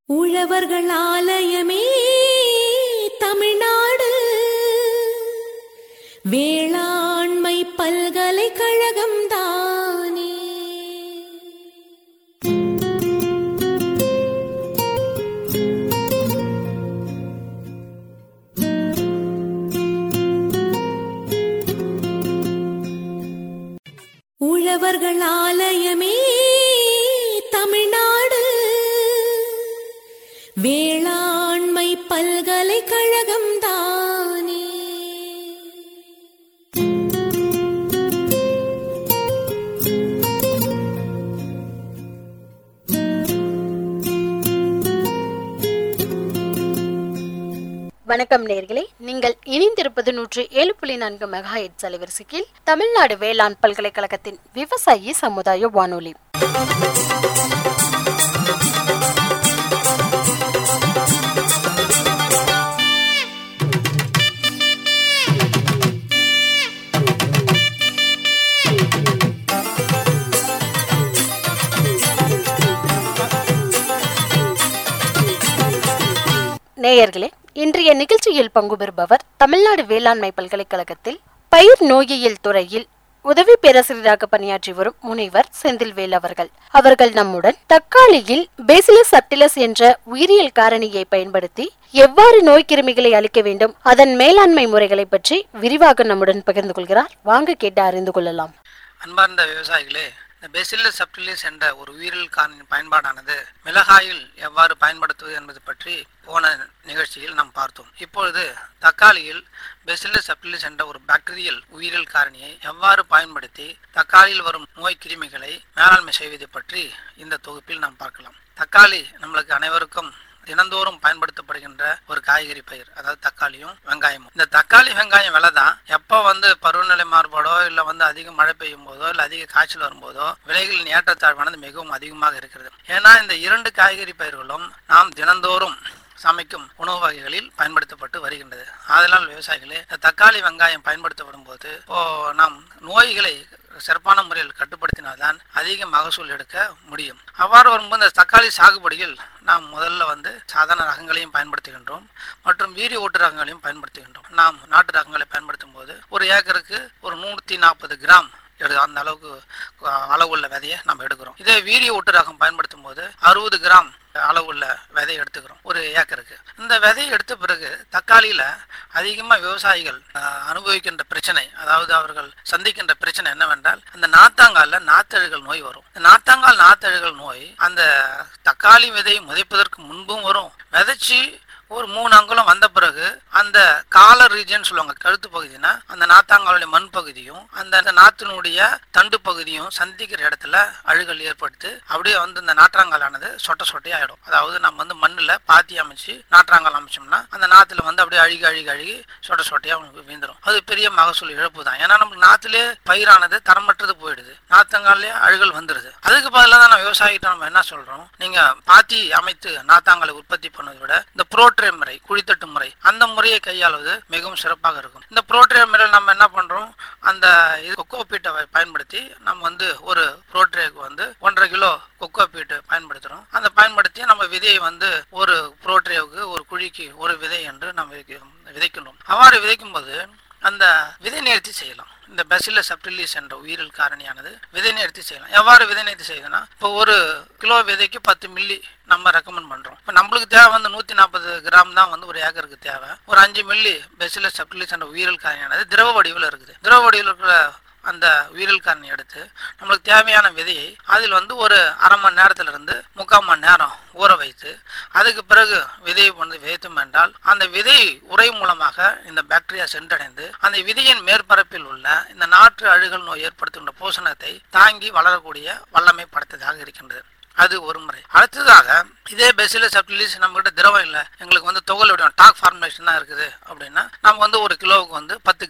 உழவர்கள் ஆலயமே தமிழ்நாடு வேளாண்மை பல்கலைக்கழகம் தானே உழவர்கள் ஆலயமே தமிழ்நாடு வேளாண்மை பல்கலைக்கழகம் தானே வணக்கம் நேர்களே நீங்கள் இணைந்திருப்பது நூற்று ஏழு புள்ளி நான்கு மெகா ஹெட்ஸ் அலைவரிசையில் தமிழ்நாடு வேளாண் பல்கலைக்கழகத்தின் விவசாயி சமுதாய வானொலி நேயர்களே இன்றைய நிகழ்ச்சியில் பங்கு பெறுபவர் தமிழ்நாடு வேளாண்மை பல்கலைக்கழகத்தில் பயிர் நோயியல் துறையில் உதவி பேராசிரியராக பணியாற்றி வரும் முனைவர் செந்தில்வேல் அவர்கள் அவர்கள் நம்முடன் தக்காளியில் பேசிலஸ் சப்டிலஸ் என்ற உயிரியல் காரணியை பயன்படுத்தி எவ்வாறு நோய் கிருமிகளை அளிக்க வேண்டும் அதன் மேலாண்மை முறைகளை பற்றி விரிவாக நம்முடன் பகிர்ந்து கொள்கிறார் வாங்க கேட்டு அறிந்து கொள்ளலாம் அன்பார்ந்த விவசாயிகளே இந்த பெசில்லஸ் சப்டிலிஸ் என்ற ஒரு உயிரியல் காரணியின் பயன்பாடானது மிளகாயில் எவ்வாறு பயன்படுத்துவது என்பது பற்றி போன நிகழ்ச்சியில் நாம் பார்த்தோம் இப்பொழுது தக்காளியில் பெசில்லஸ் சப்டிலிஸ் என்ற ஒரு பாக்டீரியல் உயிரியல் காரணியை எவ்வாறு பயன்படுத்தி தக்காளியில் வரும் நோய் கிருமிகளை மேலாண்மை செய்வது பற்றி இந்த தொகுப்பில் நாம் பார்க்கலாம் தக்காளி நம்மளுக்கு அனைவருக்கும் தினந்தோறும் பயன்படுத்தப்படுகின்ற ஒரு காய்கறி பயிர் அதாவது தக்காளியும் வெங்காயமும் இந்த தக்காளி வெங்காயம் விலை தான் எப்போ வந்து பருவநிலை மாறுபாடோ இல்லை வந்து அதிக மழை பெய்யும் போதோ இல்லை அதிக காய்ச்சல் வரும்போதோ விலைகளின் ஏற்றத்தாழ்வானது மிகவும் அதிகமாக இருக்கிறது ஏன்னா இந்த இரண்டு காய்கறி பயிர்களும் நாம் தினந்தோறும் சமைக்கும் உணவு வகைகளில் பயன்படுத்தப்பட்டு வருகின்றது அதனால் விவசாயிகளே இந்த தக்காளி வெங்காயம் பயன்படுத்தப்படும் போது இப்போ நாம் நோய்களை சிறப்பான முறையில் கட்டுப்படுத்தினால்தான் அதிக மகசூல் எடுக்க முடியும் அவ்வாறு வரும்போது இந்த தக்காளி சாகுபடியில் நாம் முதல்ல வந்து சாதாரண ரகங்களையும் பயன்படுத்துகின்றோம் மற்றும் வீரிய ஊட்டு ரகங்களையும் பயன்படுத்துகின்றோம் நாம் நாட்டு ரகங்களை பயன்படுத்தும் போது ஒரு ஏக்கருக்கு ஒரு நூற்றி நாற்பது கிராம் எடு அந்த அளவுக்கு அஹ், அளவுள்ள விதையை நம்ம எடுக்கிறோம் இதே வீரிய ஊட்டு ரகம் பயன்படுத்தும் போது அறுபது கிராம் அளவுள்ள விதையை எடுத்துக்கிறோம் ஒரு ஏக்கருக்கு இந்த விதையை எடுத்த பிறகு தக்காளியில அதிகமாக விவசாயிகள் அஹ், அனுபவிக்கின்ற பிரச்சனை அதாவது அவர்கள் சந்திக்கின்ற பிரச்சனை என்னவென்றால் அந்த நாத்தாங்கால்ல நாத்தழுகல் நோய் வரும் இந்த நாத்தாங்கால் நாத்தழுகல் நோய் அந்த தக்காளி விதையை முதைப்பதற்கு முன்பும் வரும் விதைச்சி ஒரு மூணு அங்குலம் வந்த பிறகு அந்த காலர் ரீஜன் சொல்லுவாங்க கழுத்து பகுதினா அந்த நாத்தாங்காலுடைய மண் பகுதியும் அந்த அந்த நாத்தினுடைய தண்டு பகுதியும் சந்திக்கிற இடத்துல அழுகல் ஏற்படுத்து அப்படியே வந்து இந்த நாற்றாங்காலானது சொட்ட சொட்டை ஆயிடும் அதாவது நம்ம வந்து மண்ணில் பாத்தி அமைச்சு நாற்றாங்கால் அமைச்சோம்னா அந்த நாத்துல வந்து அப்படியே அழுகி அழுகி அழுகி சொட்ட சொட்டையா அவனுக்கு வீந்துடும் அது பெரிய மகசூல் இழப்பு தான் ஏன்னா நமக்கு நாத்திலே பயிரானது தரமற்றது போயிடுது நாத்தங்காலே அழுகல் வந்துடுது அதுக்கு பதிலாக தான் நான் விவசாயிகிட்ட நம்ம என்ன சொல்றோம் நீங்க பாத்தி அமைத்து நாத்தாங்காலை உற்பத்தி பண்ணுவதை விட இந்த புரோட்ரே முறை குழித்தட்டு முறை அந்த முறையை கையாளுவது மிகவும் சிறப்பாக இருக்கும் இந்த புரோட்ரே முறையில் நம்ம என்ன பண்றோம் அந்த இது கொக்கோ பீட்டை வ- பயன்படுத்தி நம்ம வந்து ஒரு புரோட்ரேக்கு வந்து ஒன்றரை கிலோ கொக்கோ பீட்டு பயன்படுத்துறோம் அந்த பயன்படுத்தி நம்ம விதையை வந்து ஒரு புரோட்ரேவுக்கு ஒரு குழிக்கு ஒரு விதை என்று நம்ம விதைக்க- விதைக்கின்றோம் அவ்வாறு விதைக்கும் போது அந்த விதை நேர்த்தி செய்யலாம் இந்த பெசில சப்டிலிஸ் என்ற உயிரியல் காரணியானது விதை நேர்த்தி செய்யலாம் எவ்வாறு விதை நேர்த்தி செய்யுதுன்னா இப்போ ஒரு கிலோ விதைக்கு பத்து மில்லி நம்ம ரெக்கமெண்ட் பண்றோம் இப்போ நம்மளுக்கு தேவை வந்து நூத்தி நாற்பது கிராம் தான் வந்து ஒரு ஏக்கருக்கு தேவை ஒரு அஞ்சு மில்லி பெசில சப்டிலிஸ் என்ற உயிரியல் காரணியானது திரவ வடிவில் இருக்குது திரவ வடிவில் இருக்கிற அந்த உயிரியல் காரணி எடுத்து நம்மளுக்கு தேவையான விதையை அதில் வந்து ஒரு அரை மணி நேரத்துல இருந்து முக்கால் மணி நேரம் ஊற வைத்து அதுக்கு பிறகு விதையை கொண்டு விதைத்தோம் என்றால் அந்த விதை உரை மூலமாக இந்த பாக்டீரியா சென்றடைந்து அந்த விதையின் மேற்பரப்பில் உள்ள இந்த நாற்று அழுகல் நோய் ஏற்படுத்துகின்ற போஷணத்தை தாங்கி வளரக்கூடிய வல்லமை படைத்ததாக இருக்கின்றது அது ஒரு முறை அடுத்ததாக இதே பெசிலஸ் சப்டிலிஸ் நம்ம கிட்ட திரவம் இல்லை எங்களுக்கு வந்து தொகல் வடிவம் டாக் ஃபார்முலேஷன் தான் இருக்குது அப்படின்னா நம்ம வந்து ஒரு கிலோவுக்கு வந்து பத்து கிராம்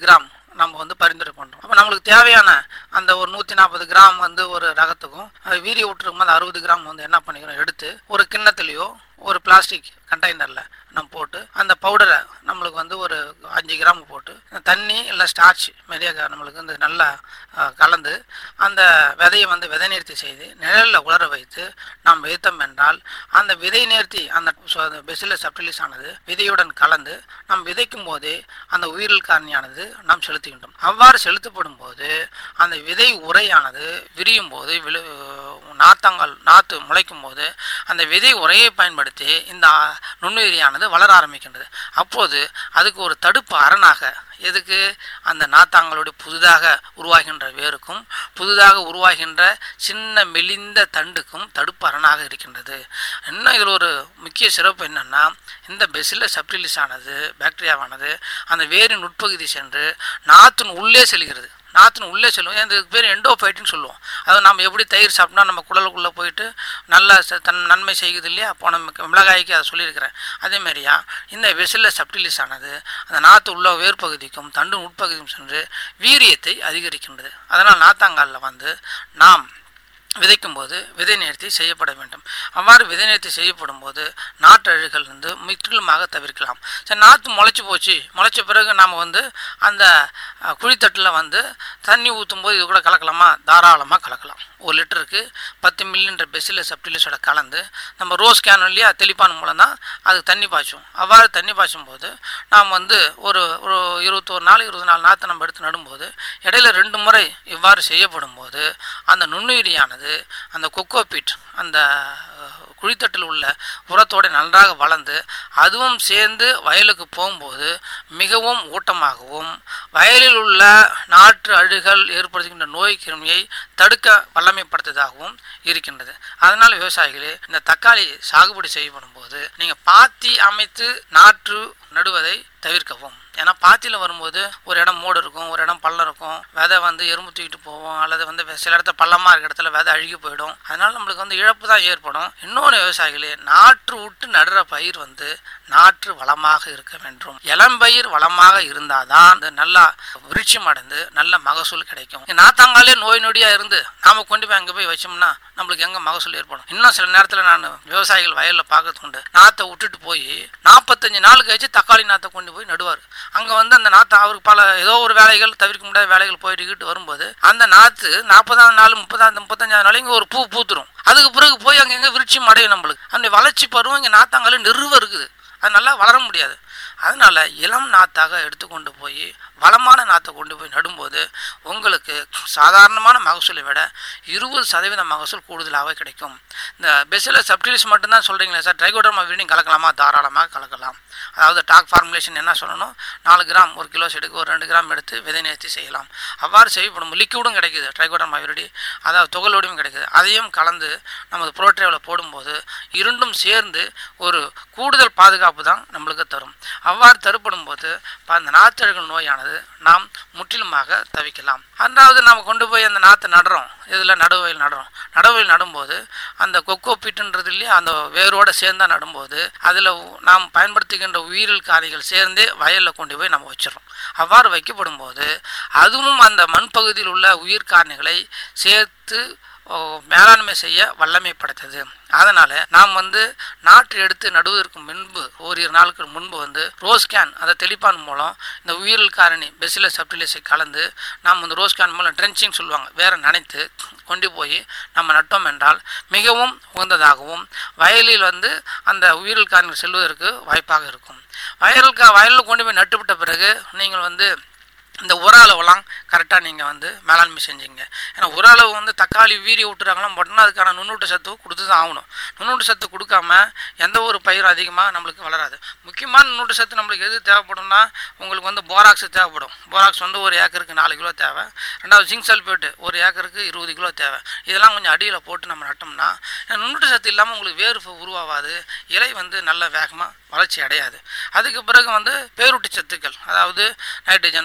நம்ம வந்து பரிந்துரை பண்ணுறோம் அப்போ நம்மளுக்கு தேவையான அந்த ஒரு நூற்றி நாற்பது கிராம் வந்து ஒரு ரகத்துக்கும் அது வீரிய விட்டுருக்கும் அந்த அறுபது கிராம் வந்து என்ன பண்ணிக்கிறோம் எடுத்து ஒரு கிண்ணத்துலேயோ ஒரு பிளாஸ்டிக் கண்டெய்னரில் நம்ம போட்டு அந்த பவுடரை நம்மளுக்கு வந்து ஒரு அஞ்சு கிராம் போட்டு தண்ணி இல்லை ஸ்டார்ச் மெரியாக நம்மளுக்கு வந்து நல்லா அஹ், கலந்து அந்த விதையை வந்து விதை நேர்த்தி செய்து நிழலில் உலர வைத்து நாம் வைத்தோம் என்றால் அந்த விதை நேர்த்தி அந்த பெசில சப்டிலிஸ் ஆனது விதையுடன் கலந்து நாம் விதைக்கும் போதே அந்த உயிரியல் காரணியானது நாம் செலுத்துகின்றோம் அவ்வாறு செலுத்தப்படும் போது அந்த விதை உரையானது விரியும் போது விழு நாத்தாங்கால் நாற்று முளைக்கும் போது அந்த விதை உரையை பயன்படுத்தி இந்த நுண்ணுயிரியானது வளர ஆரம்பிக்கின்றது அப்போது அதுக்கு ஒரு தடுப்பு அரணாக எதுக்கு அந்த நாத்தாங்களுடைய புதிதாக உருவாகின்ற வேருக்கும் புதிதாக உருவாகின்ற சின்ன மெலிந்த தண்டுக்கும் தடுப்பு அரணாக இருக்கின்றது இன்னும் இதில் ஒரு முக்கிய சிறப்பு என்னன்னா இந்த பெசில சப்டிலிஸ் ஆனது பாக்டீரியாவானது அந்த வேரின் உட்பகுதி சென்று நாத்தின் உள்ளே செல்கிறது நாத்தின் உள்ளே செல்லும் ஏன் இதுக்கு பேர் எண்டோஃபைட்டுன்னு சொல்லுவோம் அதாவது நம்ம எப்படி தயிர் சாப்பிட்டா நம்ம குடலுக்குள்ளே போயிட்டு நல்ல ச- தன் நன்மை செய்யுது இல்லையா அப்போ நம்ம மிளகாய்க்கு அதை சொல்லியிருக்கிறேன் அதே மாதிரியா இந்த வெசில சப்டிலிஸ் ஆனது அந்த நாற்று உள்ள வேர்பகுதிக்கும் தண்டு உட்பகுதிக்கும் சென்று வீரியத்தை அதிகரிக்கின்றது அதனால் நாத்தாங்காலில் வந்து நாம் விதைக்கும் போது விதை நேர்த்தி செய்யப்பட வேண்டும் அவ்வாறு விதை நேர்த்தி செய்யப்படும் போது நாட்டு அழுகல் வந்து முற்றிலுமாக தவிர்க்கலாம் சரி நாற்று முளைச்சி போச்சு முளைச்ச பிறகு நாம் வந்து அந்த அஹ், குழித்தட்டில் வந்து தண்ணி ஊற்றும் போது இது கூட கலக்கலாமா தாராளமாக கலக்கலாம் ஒரு லிட்டருக்கு பத்து மில்லின்ற பெசில சப்டிலிஸோட கலந்து நம்ம ரோஸ் கேன் இல்லையா தெளிப்பான் மூலம் தான் அதுக்கு தண்ணி பாய்ச்சும் அவ்வாறு தண்ணி பாய்ச்சும் போது நாம் வந்து ஒரு ஒரு இருபத்தோரு நாள் இருபது நாலு நாற்று நம்ம எடுத்து நடும்போது இடையில ரெண்டு முறை இவ்வாறு செய்யப்படும் போது அந்த நுண்ணுயிரியானது அந்த கொக்கோபீட் அந்த அஹ், குழித்தட்டில் உள்ள உரத்தோடு நன்றாக வளர்ந்து அதுவும் சேர்ந்து வயலுக்கு போகும்போது மிகவும் ஊட்டமாகவும் வயலில் உள்ள நாற்று அழுகல் ஏற்படுத்துகின்ற நோய் கிருமியை தடுக்க வல்லமைப்படுத்ததாகவும் இருக்கின்றது அதனால் விவசாயிகளே இந்த தக்காளி சாகுபடி செய்யப்படும் போது நீங்கள் பாத்தி அமைத்து நாற்று நடுவதை தவிர்க்கவும் ஏன்னா பாத்தியில் வரும்போது ஒரு இடம் மூடு இருக்கும் ஒரு இடம் பள்ளம் இருக்கும் விதை வந்து எறும்பு தூக்கிட்டு போவோம் அல்லது வந்து வே- சில இடத்துல பள்ளமாக இருக்கிற இடத்துல விதை அழுகி போயிடும் அதனால நம்மளுக்கு வந்து இழப்பு தான் ஏற்படும் இன்னொன்று விவசாயிகளே நாற்று விட்டு நடுற பயிர் வந்து நாற்று வளமாக இருக்க வேண்டும் இளம்பயிர் வளமாக இருந்தாதான் அது நல்லா விருட்சம் அடைந்து நல்ல மகசூல் கிடைக்கும் இந்த நாத்தாங்காலே நோய் நொடியா இருந்து நாம கொண்டு போய் அங்கே போய் வச்சோம்னா நம்மளுக்கு எங்க மகசூல் ஏற்படும் இன்னும் சில நேரத்தில் நான் விவசாயிகள் வயல்ல பார்க்கறது உண்டு நாத்தை விட்டுட்டு போய் நாற்பத்தஞ்சு நாள் கழிச்சு தக்காளி நாத்தை கொண்டு போய் நடுவார் அங்க வந்து அந்த நாத்தை அவருக்கு பல ஏதோ ஒரு வேலைகள் தவிர்க்க முடியாத வேலைகள் போயிட்டு வரும்போது அந்த நாத்து நாற்பதாம் நாள் முப்பதாம் முப்பத்தஞ்சாவது நாள் இங்க ஒரு பூ பூத்துரும் அதுக்கு பிறகு போய் அங்க எங்க விருட்சம் அடையும் நம்மளுக்கு அந்த வளர்ச்சி பருவம் இங்க நாத்தாங்கால நிறுவ இருக்குது அது நல்லா வளர முடியாது அதனால இளம் நாத்தாக எடுத்துக்கொண்டு போய் வளமான நாத்தை கொண்டு போய் நடும்போது உங்களுக்கு சாதாரணமான மகசூலை விட இருபது சதவீத மகசூல் கூடுதலாகவே கிடைக்கும் இந்த பெசில சப்டிலிஸ் மட்டும்தான் சொல்கிறீங்களே சார் ட்ரைகோடர்மா வீடிங் கலக்கலாமா தாராளமாக கலக்கலாம் அதாவது டாக் ஃபார்முலேஷன் என்ன சொல்லணும் நாலு கிராம் ஒரு கிலோ செடிக்கு ஒரு ரெண்டு கிராம் எடுத்து விதை நேர்த்தி செய்யலாம் அவ்வாறு செய்யப்படும் லிக்விடும் கிடைக்குது ட்ரைகோடர்மா விரடி அதாவது துகளோடையும் கிடைக்குது அதையும் கலந்து நமது புரோட்ரேவில் போடும்போது இரண்டும் சேர்ந்து ஒரு கூடுதல் பாதுகாப்பு தான் நம்மளுக்கு தரும் அவ்வாறு தருப்படும் போது ப- அந்த நாத்தழுகல் நோயானது நாம் முற்றிலுமாக தவிக்கலாம் அதாவது நாம் கொண்டு போய் அந்த நாற்றை நடுறோம் இதில் நடுவயல் நடுறோம் நடுவயல் நடும்போது அந்த கொக்கோ பீட்டுன்றது இல்லையா அந்த வேரோட சேர்ந்தா நடும்போது அதில் நாம் பயன்படுத்துகின்ற உயிரியல் காரிகள் சேர்ந்தே வயலில் கொண்டு போய் நம்ம வச்சிடறோம் அவ்வாறு வைக்கப்படும் போது அதுவும் அந்த மண் பகுதியில் உள்ள உயிர் காரணிகளை சேர்த்து ஓ, மேலாண்மை செய்ய வல்லமை படைத்தது அதனால நாம் வந்து நாற்று எடுத்து நடுவதற்கு முன்பு ஓரிரு நாளுக்கு முன்பு வந்து ரோஸ் கேன் அதை தெளிப்பான் மூலம் இந்த உயிரியல் காரணி பெசில சப்டிலிஸை கலந்து நாம் வந்து ரோஸ் கேன் மூலம் ட்ரென்ச்சிங் சொல்லுவாங்க வேற நனைத்து கொண்டு போய் நம்ம நட்டோம் என்றால் மிகவும் உகந்ததாகவும் வயலில் வந்து அந்த உயிரியல் காரணிகள் செல்வதற்கு வாய்ப்பாக இருக்கும் வயலுக்கு வயலில் கொண்டு போய் நட்டுவிட்ட பிறகு நீங்கள் வந்து இந்த உர அளவுலாம் கரெக்டாக நீங்கள் வந்து மேலாண்மை செஞ்சீங்க ஏன்னா உர அளவு வந்து தக்காளி வீரிய விட்டுறாங்களாம் போட்டோம்னா அதுக்கான நுண்ணூட்ட சத்து கொடுத்து தான் ஆகணும் நுண்ணூட்ட சத்து கொடுக்காம எந்த ஒரு பயிரும் அதிகமாக நம்மளுக்கு வளராது முக்கியமான நுண்ணூட்ட சத்து நம்மளுக்கு எது தேவைப்படும்னா உங்களுக்கு வந்து போராக்ஸ் தேவைப்படும் போராக்ஸ் வந்து ஒரு ஏக்கருக்கு நாலு கிலோ தேவை ரெண்டாவது ஜிங்க் சல்ஃபேட்டு ஒரு ஏக்கருக்கு இருபது கிலோ தேவை இதெல்லாம் கொஞ்சம் அடியில் போட்டு நம்ம நட்டோம்னா ஏன்னா நுண்ணூட்ட சத்து இல்லாமல் உங்களுக்கு வேர் உருவாகாது இலை வந்து நல்ல வேகமாக வளர்ச்சி அடையாது அதுக்கு பிறகு வந்து பேரூட்டு சத்துக்கள் அதாவது நைட்ரஜன் பாஸ்பரஸ்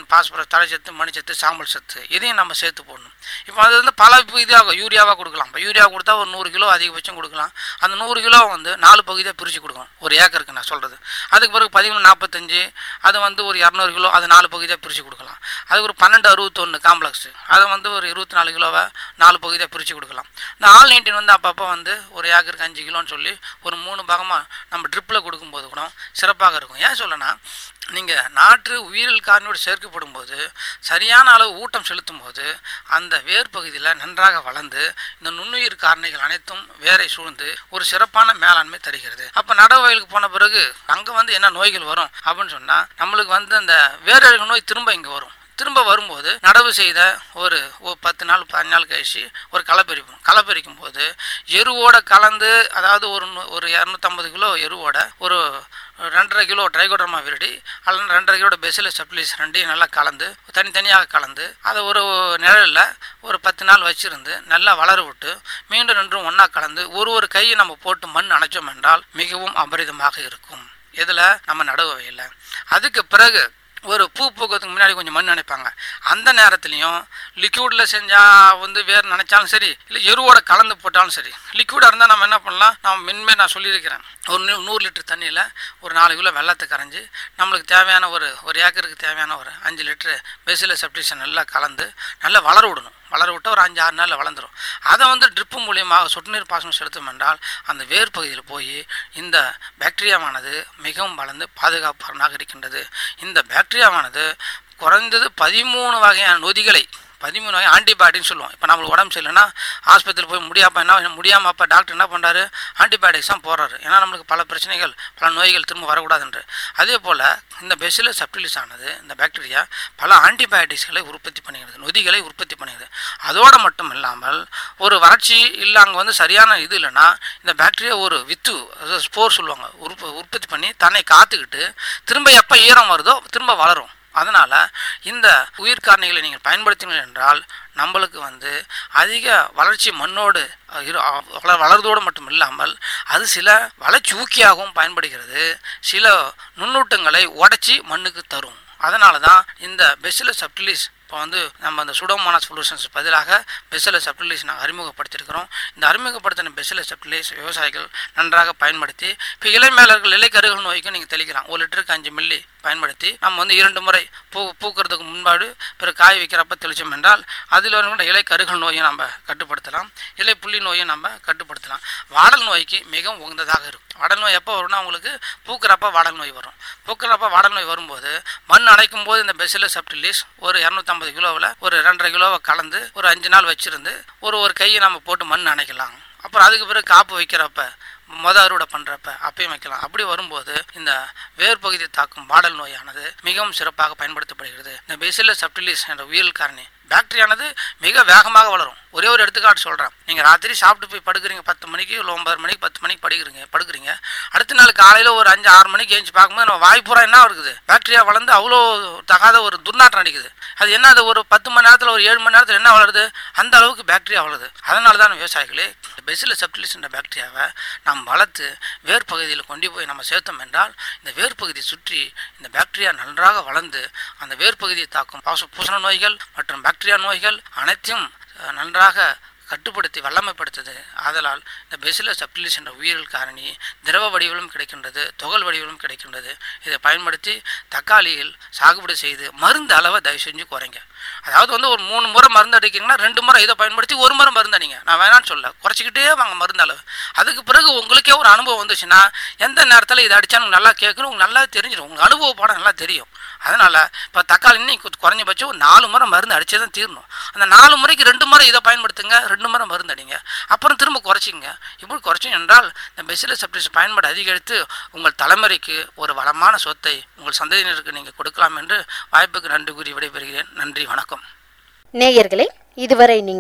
அப்புறம் தலைச்சத்து மணிச்சத்து சாம்பல் சத்து இதையும் நம்ம சேர்த்து போடணும் இப்போ அது வந்து பல இதாக யூரியாவாக கொடுக்கலாம் இப்போ யூரியா கொடுத்தா ஒரு நூறு கிலோ அதிகபட்சம் கொடுக்கலாம் அந்த நூறு கிலோ வந்து நாலு பகுதியாக பிரித்து கொடுக்கணும் ஒரு ஏக்கருக்கு நான் சொல்கிறது அதுக்கு பிறகு பதிமூணு நாற்பத்தஞ்சு அது வந்து ஒரு இரநூறு கிலோ அது நாலு பகுதியாக பிரித்து கொடுக்கலாம் அது ஒரு பன்னெண்டு அறுபத்தொன்று காம்ப்ளெக்ஸ் அதை வந்து ஒரு இருபத்தி நாலு கிலோவை நாலு பகுதியாக பிரித்து கொடுக்கலாம் இந்த ஆல் நைன்டீன் வந்து அப்பப்போ வந்து ஒரு ஏக்கருக்கு அஞ்சு கிலோன்னு சொல்லி ஒரு மூணு பாகமாக நம்ம ட்ரிப்பில் கொடுக்கும்போது கூட சிறப்பாக இருக்கும் ஏன் சொல்லனா நீங்கள் நாற்று உயிரியல் காரணியோடு சேர்க்கப்படும் போது சரியான அளவு ஊட்டம் செலுத்தும் போது அந்த வேர் பகுதியில் நன்றாக வளர்ந்து இந்த நுண்ணுயிர் காரணிகள் அனைத்தும் வேரை சூழ்ந்து ஒரு சிறப்பான மேலாண்மை தருகிறது அப்போ நடவு வயலுக்கு போன பிறகு அங்கே வந்து என்ன நோய்கள் வரும் அப்படின்னு சொன்னால் நம்மளுக்கு வந்து அந்த வேரழுகு நோய் திரும்ப இங்கே வரும் திரும்ப வரும்போது நடவு செய்த ஒரு ஒரு பத்து நாள் பதினஞ்சு நாள் கழிச்சு ஒரு களை பறிப்போம் களை பறிக்கும் போது எருவோட கலந்து அதாவது ஒரு நூ- ஒரு இரநூத்தம்பது கிலோ எருவோட ஒரு ரெண்டரை கிலோ ட்ரைகோடர்மா விரடி அல்லது ரெண்டரை கிலோ பெசிலஸ் சப்ளிஸ் ரெண்டையும் நல்லா கலந்து தனித்தனியாக கலந்து அதை ஒரு நிழலில் ஒரு பத்து நாள் வச்சிருந்து நல்லா வளர விட்டு மீண்டும் ரெண்டும் ஒன்றா கலந்து ஒரு ஒரு கையை நம்ம போட்டு மண் அணைச்சோம் என்றால் மிகவும் அபரிதமாக இருக்கும் இதில் நம்ம நடவு வயலில் அதுக்கு பிறகு ஒரு பூ பூக்கிறதுக்கு முன்னாடி கொஞ்சம் மண் நினைப்பாங்க அந்த நேரத்துலையும் லிக்யூடில் செஞ்சால் வந்து வேறு நினைச்சாலும் சரி இல்லை எருவோட கலந்து போட்டாலும் சரி லிக்யூடாக இருந்தால் நம்ம என்ன பண்ணலாம் நம்ம மின்மே நான் சொல்லியிருக்கிறேன் ஒரு நூ- நூறு லிட்டர் தண்ணியில் ஒரு நாலு கிலோ வெள்ளத்தை கரைஞ்சி நம்மளுக்கு தேவையான ஒரு ஒரு ஏக்கருக்கு தேவையான ஒரு அஞ்சு லிட்டரு பெசில சப்டிஷன் நல்லா கலந்து நல்லா வளர விடணும் வளர விட்டு ஒரு அஞ்சு ஆறு நாளில் வளர்ந்துரும் அதை வந்து ட்ரிப்பு மூலியமாக சொட்டு நீர் பாசனம் செலுத்தும் என்றால் அந்த வேர் பகுதியில் போய் இந்த பாக்டீரியாவானது மிகவும் வளர்ந்து பாதுகாப்பாக இருக்கின்றது இந்த பாக்டீரியாவானது குறைந்தது பதிமூணு வகையான நொதிகளை பதிமூணு வகை ஆன்டிபயோட்டிக்னு சொல்லுவோம் இப்போ நம்மளுக்கு உடம்பு சரியில்லைன்னா ஆஸ்பத்திரியில் போய் முடியாப்ப என்ன முடியாமல் அப்போ டாக்டர் என்ன பண்ணுறாரு ஆன்டிபயோட்டிக்ஸ் தான் போடுறாரு ஏன்னா நம்மளுக்கு பல பிரச்சனைகள் பல நோய்கள் திரும்ப வரக்கூடாதுன்று அதே போல் இந்த பெசிலஸ் சப்டிலிஸ் ஆனது இந்த பாக்டீரியா பல ஆன்டிபயோட்டிக்ஸ்களை உற்பத்தி பண்ணுகிறது நொதிகளை உற்பத்தி பண்ணுகிறது அதோடு மட்டும் இல்லாமல் ஒரு வறட்சி இல்லை அங்கே வந்து சரியான இது இல்லைன்னா இந்த பாக்டீரியா ஒரு வித்து அதாவது ஸ்போர் சொல்லுவாங்க உற்ப உற்பத்தி பண்ணி தன்னை காத்துக்கிட்டு திரும்ப எப்போ ஈரம் வருதோ திரும்ப வளரும் அதனால் இந்த உயிர் காரணிகளை நீங்கள் பயன்படுத்தினீர்கள் என்றால் நம்மளுக்கு வந்து அதிக வளர்ச்சி மண்ணோடு அஹ், இரு அஹ், வள வளர்வதோடு மட்டும் இல்லாமல் அது சில வளர்ச்சி ஊக்கியாகவும் பயன்படுகிறது சில நுண்ணூட்டங்களை உடைச்சி மண்ணுக்கு தரும் அதனால தான் இந்த பெசிலஸ் சப்டிலிஸ் இப்போ வந்து நம்ம அந்த சுடோமோனாஸ் சொல்யூஷன்ஸ் பதிலாக பெசிலஸ் சப்டிலிஸ் நாங்கள் அறிமுகப்படுத்தியிருக்கிறோம் இந்த அறிமுகப்படுத்தின பெசிலஸ் சப்டிலிஸ் விவசாயிகள் நன்றாக பயன்படுத்தி இப்போ இலைமேலர்கள் இலைக்கருகள் நோய்க்கு நீங்கள் தெளிக்கலாம் ஒரு லிட்டருக்கு அஞ்சு மில்லி பயன்படுத்தி நம்ம வந்து இரண்டு முறை பூ பூக்கிறதுக்கு முன்பாடு பிறகு காய் வைக்கிறப்ப தெளிச்சோம் என்றால் அதில் வருகின்ற இலை கருகள் நோயை நம்ம கட்டுப்படுத்தலாம் இலை புள்ளி நோயை நம்ம கட்டுப்படுத்தலாம் வாடல் நோய்க்கு மிகவும் உகந்ததாக இருக்கும் வாடல் நோய் எப்போ வரும்னா உங்களுக்கு பூக்கிறப்ப வாடல் நோய் வரும் பூக்கிறப்ப வாடல் நோய் வரும்போது மண் அணைக்கும் போது இந்த பெசிலஸ் சப்டிலிஸ் ஒரு இரநூத்தம்பது கிலோவில் ஒரு ரெண்டரை கிலோவை கலந்து ஒரு அஞ்சு நாள் வச்சிருந்து ஒரு ஒரு கையை நம்ம போட்டு மண் அணைக்கலாம் அப்புறம் அதுக்கு பிறகு காப்பு வைக்கிறப்ப மொத அறுவடை பண்ணுறப்ப அப்பயும் வைக்கலாம் அப்படி வரும்போது இந்த வேர் பகுதியை தாக்கும் பாடல் நோயானது மிகவும் சிறப்பாக பயன்படுத்தப்படுகிறது இந்த பெசிலஸ் சப்டிலிஸ் என்ற உயிரியல் காரணி பாக்டீரியானது மிக வேகமாக வளரும் ஒரே ஒரு எடுத்துக்காட்டு சொல்கிறேன் நீங்கள் ராத்திரி சாப்பிட்டு போய் படுக்கிறீங்க பத்து மணிக்கு இல்லை ஒன்பது மணிக்கு பத்து மணிக்கு படுக்கிறீங்க படுக்கிறீங்க அடுத்த நாள் காலையில் ஒரு அஞ்சு ஆறு மணிக்கு எழுந்து பார்க்கும்போது நம்ம வாய்ப்புறா என்ன இருக்குது பாக்டீரியா வளர்ந்து அவ்வளோ தகாத ஒரு துர்நாற்றம் அடிக்குது அது என்ன அது ஒரு பத்து மணி நேரத்தில் ஒரு ஏழு மணி நேரத்தில் என்ன வளருது அந்த அளவுக்கு பாக்டீரியா வளருது அதனால தான் விவசாயிகளே பெசில செப்டிலிஸ் என்ற பாக்டீரியாவை நாம் வளர்த்து வேர் பகுதியில் கொண்டு போய் நம்ம சேர்த்தோம் என்றால் இந்த வேர் பகுதியை சுற்றி இந்த பாக்டீரியா நன்றாக வளர்ந்து அந்த வேர் பகுதியை தாக்கும் பாச பூசண நோய்கள் மற்றும் பாக்டீரியா நோய்கள் அனைத்தையும் அஹ், நன்றாக கட்டுப்படுத்தி வல்லமைப்படுத்துது ஆதலால் இந்த பெசிலஸ் சப்டிலிஸ் என்ற உயிரியல் காரணி திரவ வடிவிலும் கிடைக்கின்றது துகள் வடிவிலும் கிடைக்கின்றது இதை பயன்படுத்தி தக்காளியில் சாகுபடி செய்து மருந்து அளவை தயவு செஞ்சு குறைங்க அதாவது வந்து ஒரு மூணு முறை மருந்து அடிக்கிறீங்கன்னா ரெண்டு முறை இதை பயன்படுத்தி ஒரு முறை மருந்து அடிங்க நான் வேணான்னு சொல்ல குறைச்சிக்கிட்டே வாங்க மருந்து அளவு அதுக்கு பிறகு உங்களுக்கே ஒரு அனுபவம் வந்துச்சுன்னா எந்த நேரத்தில் இதை அடித்தா உங்களுக்கு நல்லா கேட்கணும் உங்களுக்கு நல்லா தெரிஞ்சிடும் உங்கள் அனுபவ பாடம் நல்லா தெரியும் அதனால் இப்போ தக்காளி இன்னைக்கு குறைஞ்சபட்சம் ஒரு நாலு முறை மருந்து அடிச்சே தான் தீரணும் அந்த நாலு முறைக்கு ரெண்டு முறை இதை பயன்படுத்துங்க ரெண்டு முறை மருந்து அடிங்க அப்புறம் திரும்ப குறைச்சிங்க இப்படி குறைச்சிங்க என்றால் இந்த பெசிலஸ் சப்டிஸ் பயன்பாடு அதிகரித்து உங்கள் தலைமுறைக்கு ஒரு வளமான சொத்தை உங்கள் சந்ததியினருக்கு நீங்கள் கொடுக்கலாம் என்று வாய்ப்புக்கு நன்றி கூறி விடைபெறுகிறேன் நன்றி வணக்கம் நேயர்களே இதுவரை நீங்கள்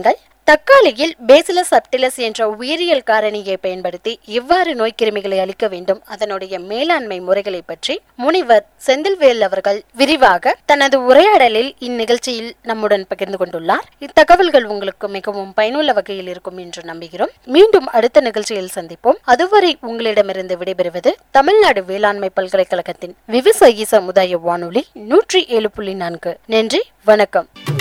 தக்காளியில் பேசிலஸ் சப்டிலஸ் என்ற உயிரியல் காரணியை பயன்படுத்தி எவ்வாறு நோய்க்கிருமிகளை அளிக்க வேண்டும் அதனுடைய மேலாண்மை முறைகளை பற்றி முனிவர் செந்தில்வேல் அவர்கள் விரிவாக தனது உரையாடலில் இந்நிகழ்ச்சியில் நம்முடன் பகிர்ந்து கொண்டுள்ளார் இத்தகவல்கள் உங்களுக்கு மிகவும் பயனுள்ள வகையில் இருக்கும் என்று நம்புகிறோம் மீண்டும் அடுத்த நிகழ்ச்சியில் சந்திப்போம் அதுவரை உங்களிடமிருந்து விடைபெறுவது தமிழ்நாடு வேளாண்மை பல்கலைக்கழகத்தின் விவசாயி சமுதாய வானொலி நூற்றி ஏழு புள்ளி நான்கு நன்றி வணக்கம்